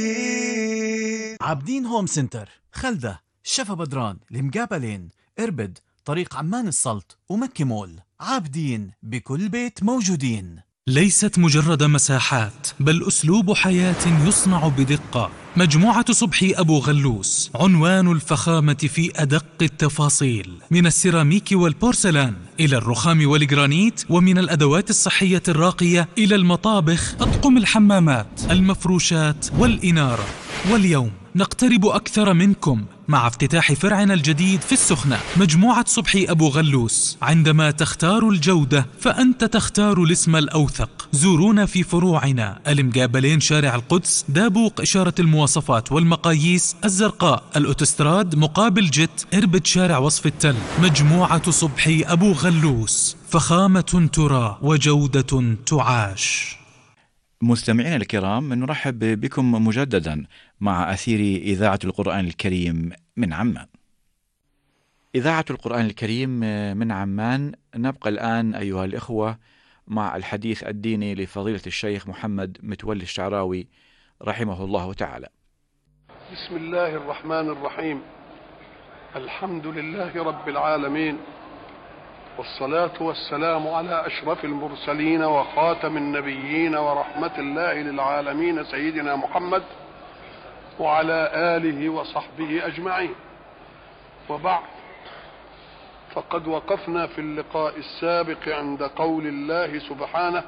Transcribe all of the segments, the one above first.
عابدين هوم سنتر خلدة شفا بدران المقابلين اربد طريق عمان السلط ومكي مول عابدين بكل بيت موجودين ليست مجرد مساحات بل أسلوب حياة يصنع بدقة مجموعة صبحي أبو غلوس عنوان الفخامة في أدق التفاصيل من السيراميك والبورسلان إلى الرخام والجرانيت ومن الأدوات الصحية الراقية إلى المطابخ أطقم الحمامات المفروشات والإنارة واليوم نقترب أكثر منكم مع افتتاح فرعنا الجديد في السخنة مجموعة صبحي أبو غلوس عندما تختار الجودة فأنت تختار الاسم الأوثق زورونا في فروعنا المقابلين شارع القدس دابوق إشارة المواصفات والمقاييس الزرقاء الأوتستراد مقابل جت إربد شارع وصف التل مجموعة صبحي أبو غلوس فخامة ترى وجودة تعاش مستمعينا الكرام نرحب بكم مجددا مع أثير إذاعة القرآن الكريم من عمان. إذاعة القرآن الكريم من عمان نبقى الآن أيها الإخوة مع الحديث الديني لفضيلة الشيخ محمد متولي الشعراوي رحمه الله تعالى. بسم الله الرحمن الرحيم. الحمد لله رب العالمين والصلاة والسلام على أشرف المرسلين وخاتم النبيين ورحمة الله للعالمين سيدنا محمد وعلى آله وصحبه أجمعين وبعد فقد وقفنا في اللقاء السابق عند قول الله سبحانه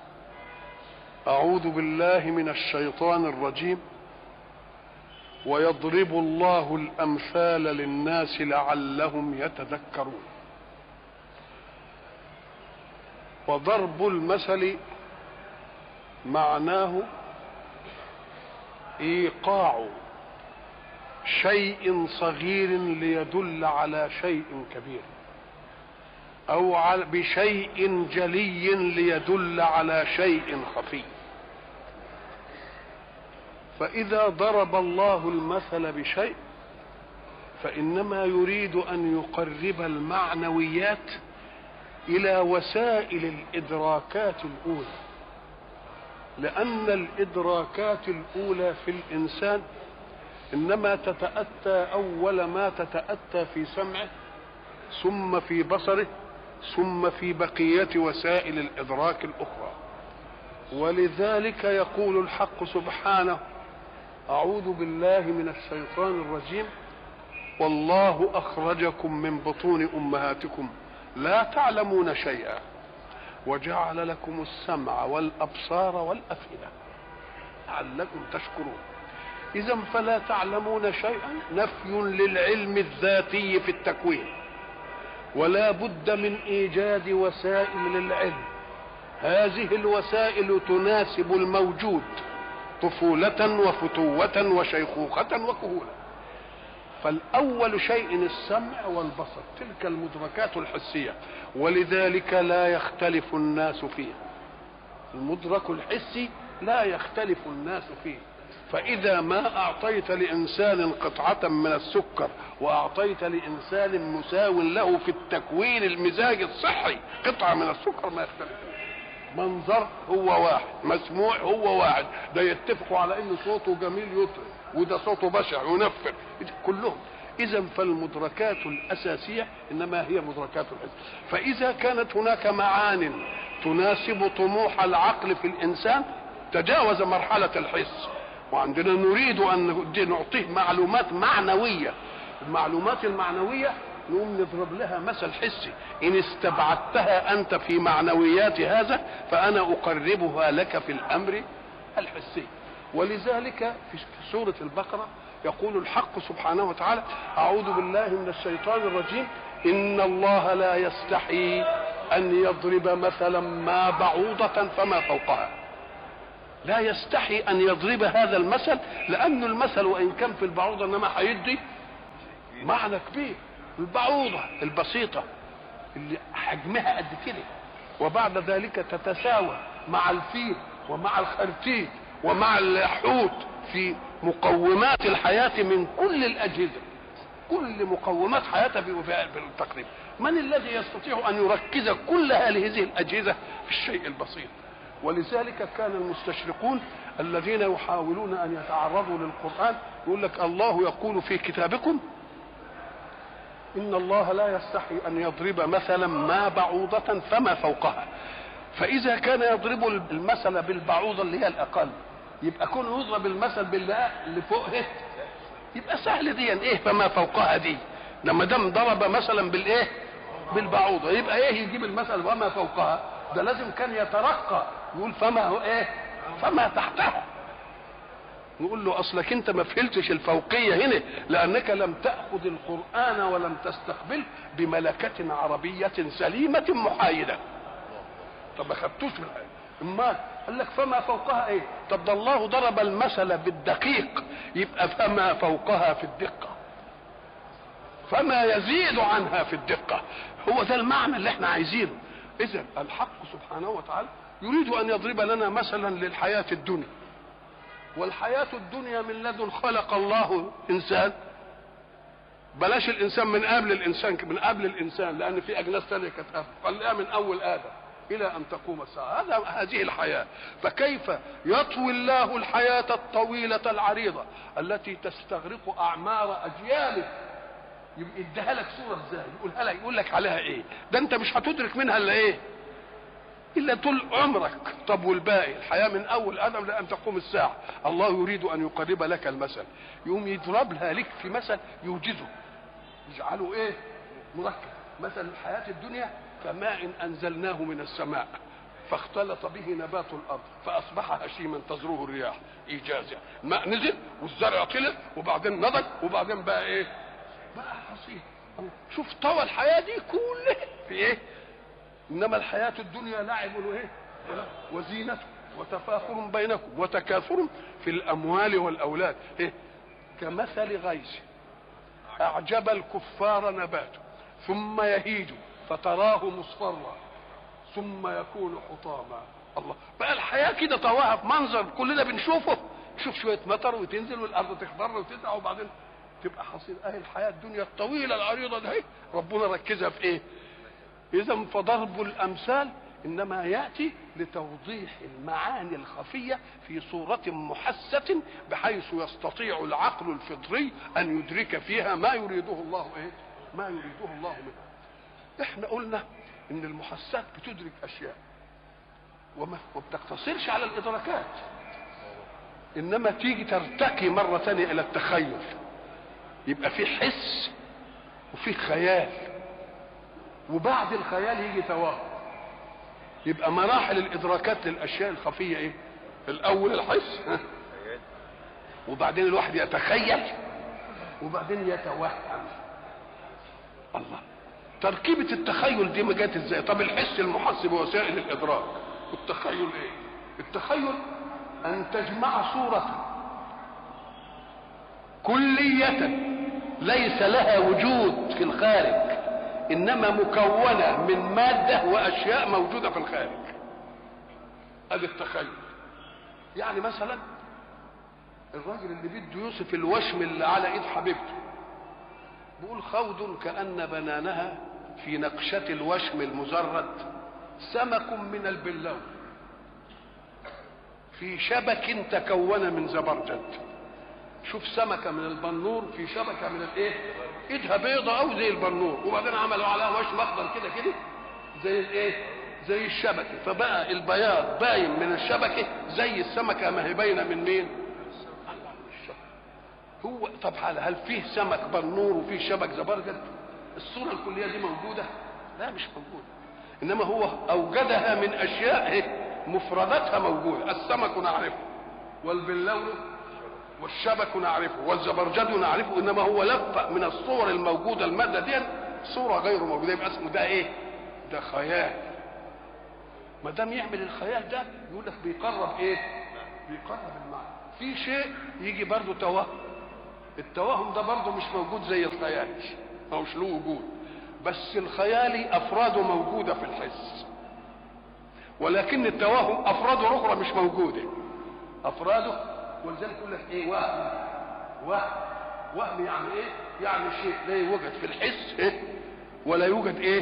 أعوذ بالله من الشيطان الرجيم ويضرب الله الأمثال للناس لعلهم يتذكرون وضرب المثل معناه ايقاع شيء صغير ليدل على شيء كبير او بشيء جلي ليدل على شيء خفي فاذا ضرب الله المثل بشيء فانما يريد ان يقرب المعنويات الى وسائل الادراكات الاولى لان الادراكات الاولى في الانسان انما تتاتى اول ما تتاتى في سمعه ثم في بصره ثم في بقيه وسائل الادراك الاخرى ولذلك يقول الحق سبحانه اعوذ بالله من الشيطان الرجيم والله اخرجكم من بطون امهاتكم لا تعلمون شيئا وجعل لكم السمع والابصار والافئده لعلكم تشكرون اذا فلا تعلمون شيئا نفي للعلم الذاتي في التكوين ولا بد من ايجاد وسائل للعلم هذه الوسائل تناسب الموجود طفوله وفتوه وشيخوخه وكهوله فالأول شيء السمع والبصر تلك المدركات الحسية ولذلك لا يختلف الناس فيه المدرك الحسي لا يختلف الناس فيه فإذا ما أعطيت لإنسان قطعة من السكر وأعطيت لإنسان مساو له في التكوين المزاج الصحي قطعة من السكر ما يختلف منظر هو واحد مسموع هو واحد ده يتفقوا على ان صوته جميل يطرب وده صوته بشع ينفر كلهم اذا فالمدركات الاساسيه انما هي مدركات الحس فاذا كانت هناك معان تناسب طموح العقل في الانسان تجاوز مرحله الحس وعندنا نريد ان نعطيه معلومات معنويه المعلومات المعنويه نقوم نضرب لها مثل حسي ان استبعدتها انت في معنويات هذا فانا اقربها لك في الامر الحسي ولذلك في سوره البقره يقول الحق سبحانه وتعالى اعوذ بالله من الشيطان الرجيم ان الله لا يستحي ان يضرب مثلا ما بعوضه فما فوقها لا يستحي ان يضرب هذا المثل لان المثل وان كان في البعوضه انما هيدي معنى كبير البعوضة البسيطة اللي حجمها قد كده وبعد ذلك تتساوى مع الفيل ومع الخرتيت ومع الحوت في مقومات الحياة من كل الأجهزة كل مقومات حياتها في التقريب من الذي يستطيع أن يركز كل هذه الأجهزة في الشيء البسيط ولذلك كان المستشرقون الذين يحاولون ان يتعرضوا للقران يقول لك الله يقول في كتابكم ان الله لا يستحي ان يضرب مثلا ما بعوضه فما فوقها فاذا كان يضرب المثل بالبعوضه اللي هي الاقل يبقى كون يضرب المثل باللي اللي فوقه يبقى سهل دي ايه فما فوقها دي لما دام ضرب مثلا بالايه بالبعوضه يبقى ايه يجيب المثل وما فوقها ده لازم كان يترقى يقول فما هو ايه فما تحتها نقول له اصلك انت ما فهمتش الفوقيه هنا لانك لم تاخذ القران ولم تستقبل بملكه عربيه سليمه محايده طب ما خدتوش من امال قال لك فما فوقها ايه طب ده الله ضرب المثل بالدقيق يبقى فما فوقها في الدقه فما يزيد عنها في الدقه هو ده المعنى اللي احنا عايزينه اذا الحق سبحانه وتعالى يريد ان يضرب لنا مثلا للحياه الدنيا والحياه الدنيا من لدن خلق الله انسان بلاش الانسان من قبل الانسان من قبل الانسان لان في اجناس ثانيه كانت قبل خليها من اول ادم الى ان تقوم الساعه هذا هذه الحياه فكيف يطوي الله الحياه الطويله العريضه التي تستغرق اعمار اجيال يبقى يديها لك صوره ازاي يقولها لك يقول لك عليها ايه ده انت مش هتدرك منها الا ايه الا طول عمرك طب والباقي الحياه من اول ادم لان تقوم الساعه الله يريد ان يقرب لك المثل يقوم يضرب لها لك في مثل يوجزه يجعله ايه مركب مثل الحياه الدنيا كماء انزلناه من السماء فاختلط به نبات الارض فاصبح هشيما تزروه الرياح ايجازا الماء نزل والزرع طلع وبعدين نضج وبعدين بقى ايه بقى حصيد شوف طوى الحياه دي كلها في ايه انما الحياه الدنيا لعب وايه وزينه وتفاخر بينكم وتكاثر في الاموال والاولاد إيه؟ كمثل غيث اعجب الكفار نباته ثم يهيج فتراه مصفرا ثم يكون حطاما الله بقى الحياه كده طواها في منظر كلنا بنشوفه شوف شويه مطر وتنزل والارض تخضر وتزرع وبعدين تبقى حصيل اهي الحياه الدنيا الطويله العريضه دي ربنا ركزها في ايه اذا فضرب الامثال انما ياتي لتوضيح المعاني الخفيه في صوره محسه بحيث يستطيع العقل الفطري ان يدرك فيها ما يريده الله ايه ما يريده الله منه احنا قلنا ان المحسات بتدرك اشياء وما بتقتصرش على الادراكات انما تيجي ترتقي مره ثانيه الى التخيل يبقى في حس وفي خيال وبعد الخيال يجي توهم يبقى مراحل الادراكات للاشياء الخفيه ايه الاول الحس ها؟ وبعدين الواحد يتخيل وبعدين يتوهم الله تركيبة التخيل دي ما جت ازاي؟ طب الحس المحس بوسائل الادراك والتخيل ايه؟ التخيل ان تجمع صورة كلية ليس لها وجود في الخارج انما مكونة من مادة واشياء موجودة في الخارج هذا التخيل يعني مثلا الراجل اللي بده يوصف الوشم اللي على ايد حبيبته بيقول خوض كأن بنانها في نقشة الوشم المزرد سمك من البلو في شبك تكون من زبرجد شوف سمكة من البنور في شبكة من الايه ايدها بيضة او زي البنور وبعدين عملوا عليها وشم اخضر كده كده زي الايه زي الشبكة فبقى البياض باين من الشبكة زي السمكة ما هي باينة من مين هو طب هل فيه سمك بنور وفيه شبك زبرجد الصورة الكلية دي موجودة لا مش موجودة انما هو اوجدها من اشياء مفرداتها موجودة السمك نعرفه والبلون والشبك نعرفه والزبرجد نعرفه انما هو لف من الصور الموجودة المادة دي صورة غير موجودة يبقى اسمه ده ايه ده خيال ما دام يعمل الخيال ده يقول لك بيقرب ايه بيقرب المعنى في شيء يجي برضه توهم التوهم ده برضه مش موجود زي الخيال مش له وجود بس الخيالي افراده موجوده في الحس ولكن التوهم افراده اخرى مش موجوده افراده ولذلك يقول لك ايه وهم وهم وهم يعني ايه يعني شيء لا يوجد في الحس إيه؟ ولا يوجد ايه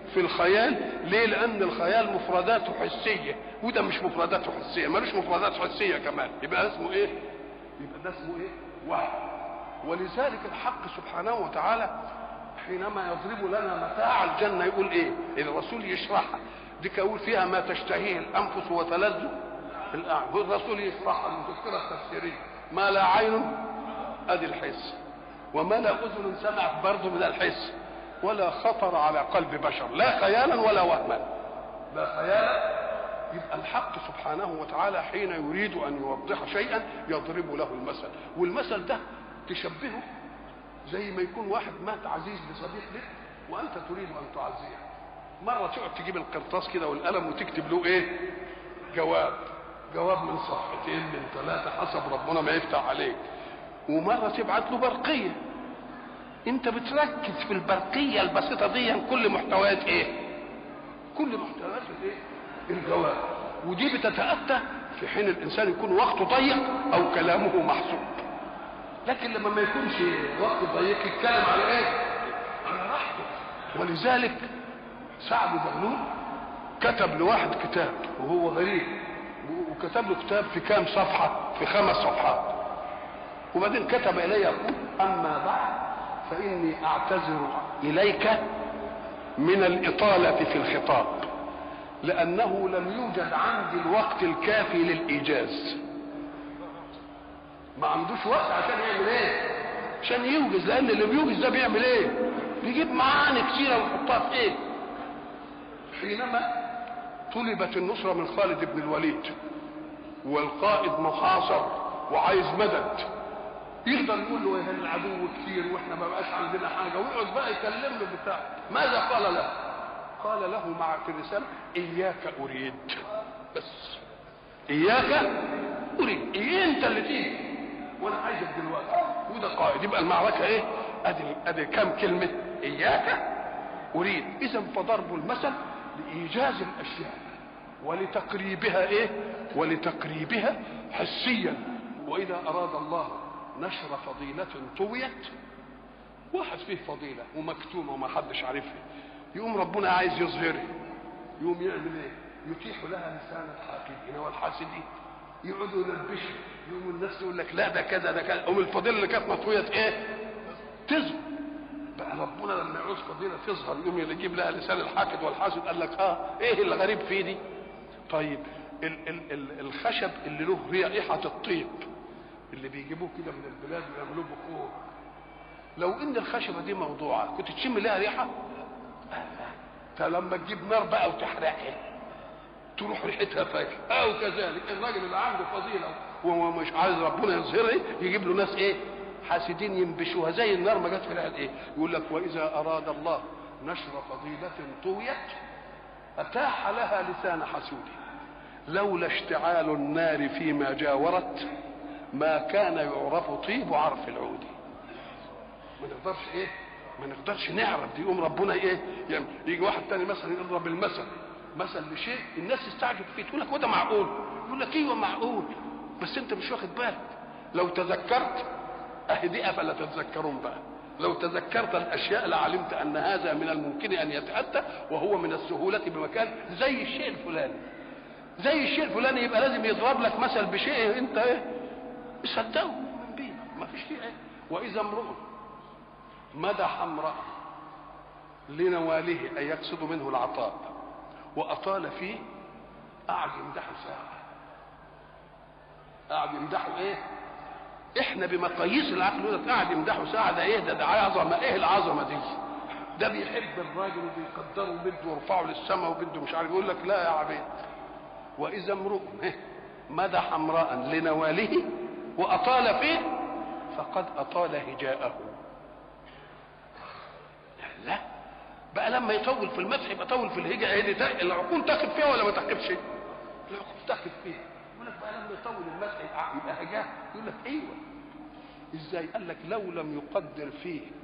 في الخيال ليه لان الخيال مفرداته حسيه وده مش مفرداته حسيه ملوش مفردات حسيه كمان يبقى اسمه ايه يبقى ده اسمه ايه وهم ولذلك الحق سبحانه وتعالى حينما يضرب لنا متاع الجنه يقول ايه الرسول يشرحها دي يقول فيها ما تشتهيه الانفس وتلذ الاعين والرسول يشرحها المفسره التفسيريه ما لا عين ادي الحس وما لا اذن سمعت برضه من الحس ولا خطر على قلب بشر لا خيالا ولا وهما لا خيالا يبقى الحق سبحانه وتعالى حين يريد ان يوضح شيئا يضرب له المثل والمثل ده تشبهه زي ما يكون واحد مات عزيز لصديق لك وانت تريد ان تعزيه مره تقعد تجيب القرطاس كده والقلم وتكتب له ايه جواب جواب من صفحتين من ثلاثه حسب ربنا ما يفتح عليك ومره تبعت له برقيه انت بتركز في البرقيه البسيطه دي كل محتويات ايه كل محتويات الايه الجواب ودي بتتاتى في حين الانسان يكون وقته ضيق او كلامه محسوب لكن لما ما يكونش وقته ضيق يتكلم على ايه على راحته ولذلك سعد زغلول كتب لواحد كتاب وهو غريب وكتب له كتاب في كام صفحه في خمس صفحات وبعدين كتب الي يقول اما بعد فاني اعتذر اليك من الاطاله في الخطاب لانه لم يوجد عندي الوقت الكافي للايجاز ما عندوش وقت عشان يعمل ايه عشان يوجز لان اللي بيوجز ده بيعمل ايه بيجيب معاني كتيره ويحطها في ايه حينما طلبت النصره من خالد بن الوليد والقائد محاصر وعايز مدد يقدر يقول له ايه العدو كتير واحنا ما بقاش عندنا حاجه ويقعد بقى يكلم له بتاع ماذا قال له؟ قال له مع في الرساله اياك اريد بس اياك اريد إيه انت اللي تيجي وانا عايزك دلوقتي وده قائد يبقى المعركه ايه؟ ادي ادي كام كلمه اياك اريد اذا فضرب المثل لايجاز الاشياء ولتقريبها ايه؟ ولتقريبها حسيا واذا اراد الله نشر فضيلة طويت واحد فيه فضيلة ومكتومة وما حدش عارفها يقوم ربنا عايز يظهرها يقوم يعمل ايه؟ يتيح لها لسان الحاقدين والحاسدين يقعدوا يلبشوا يقوم الناس تقول لك لا ده كذا ده كذا قوم الفضيلة اللي كانت مطوية ايه؟ تظهر بقى ربنا لما يعوز فضيلة تظهر يقوم يجيب لها لسان الحاقد والحاسد قال لك اه ايه الغريب فيه دي؟ طيب ال ال ال الخشب اللي له ريحة الطيب اللي بيجيبوه كده من البلاد ويعملوه بخور لو ان الخشبه دي موضوعه كنت تشم لها ريحه فلما تجيب نار بقى وتحرقها تروح ريحتها فاكهه او كذلك الراجل اللي عنده فضيله وهو مش عايز ربنا يظهرها يجيب له ناس ايه حاسدين ينبشوها زي النار ما جت في العيد ايه يقول لك واذا اراد الله نشر فضيله طويت اتاح لها لسان حسود لولا اشتعال النار فيما جاورت ما كان يعرف طيب عرف العود ما نقدرش ايه ما نقدرش نعرف دي يقوم ربنا ايه يعني يجي واحد تاني مثلا يضرب المثل مثل لشيء الناس تستعجب فيه تقول لك وده معقول يقول لك ايوه معقول بس انت مش واخد بالك لو تذكرت اهي دي افلا تتذكرون بقى لو تذكرت الاشياء لعلمت ان هذا من الممكن ان يتاتى وهو من السهوله بمكان زي الشيء الفلاني زي الشيء الفلاني يبقى لازم يضرب لك مثل بشيء انت ايه صدقوا من بينا ما فيش فيه ايه واذا امرؤ مدح امرأة لنواله أي يقصد منه العطاء وأطال فيه قعد يمدحه ساعة قعد يمدحه إيه؟ إحنا بمقاييس العقل ده قعد يمدحه ساعة ده إيه ده ده عظمة إيه العظمة دي؟ ده بيحب الراجل وبيقدره وبده يرفعه للسماء وبده مش عارف يقول لك لا يا عبيد وإذا امرؤ مدح امرأ لنواله وأطال فيه فقد أطال هجاءه لا بقى لما يطول في المدح يبقى طول في الهجاء هي دي العقول تاخد فيها ولا ما تاخدش؟ العقول تاخد فيها يقول لك بقى لما يطول المدح يبقى هجاء يقول لك ايوه ازاي؟ قال لك لو لم يقدر فيه